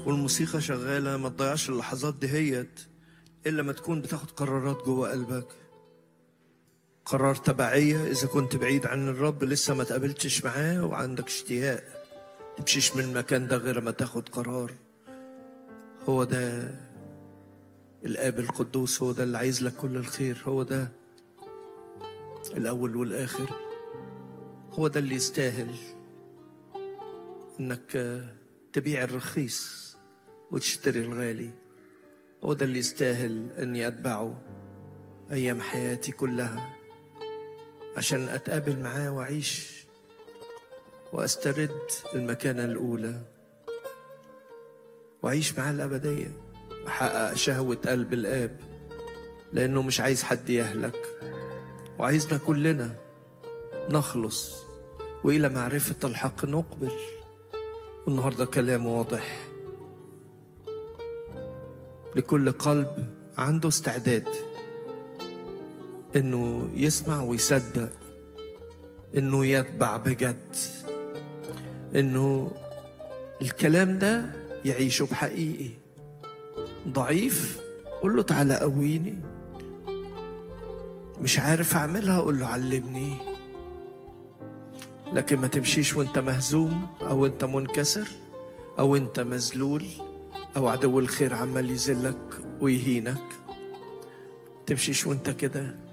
والموسيقى شغالة ما تضيعش اللحظات دهيت إلا ما تكون بتاخد قرارات جوه قلبك قرار تبعية إذا كنت بعيد عن الرب لسه ما تقابلتش معاه وعندك اشتياق تمشيش من المكان ده غير ما تاخد قرار هو ده الآب القدوس هو ده اللي عايز لك كل الخير هو ده الأول والآخر هو ده اللي يستاهل إنك تبيع الرخيص وتشتري الغالي هو ده اللي يستاهل إني أتبعه أيام حياتي كلها عشان أتقابل معاه وأعيش وأسترد المكانة الأولى وأعيش معاه الأبدية أحقق شهوة قلب الآب لأنه مش عايز حد يهلك وعايزنا كلنا نخلص وإلى معرفة الحق نقبل والنهارده كلام واضح لكل قلب عنده استعداد انه يسمع ويصدق انه يتبع بجد انه الكلام ده يعيشه بحقيقي ضعيف قول له تعالى قويني مش عارف اعملها قول له علمني لكن ما تمشيش وانت مهزوم او انت منكسر او انت مذلول او عدو الخير عمال يذلك ويهينك تمشيش وانت كده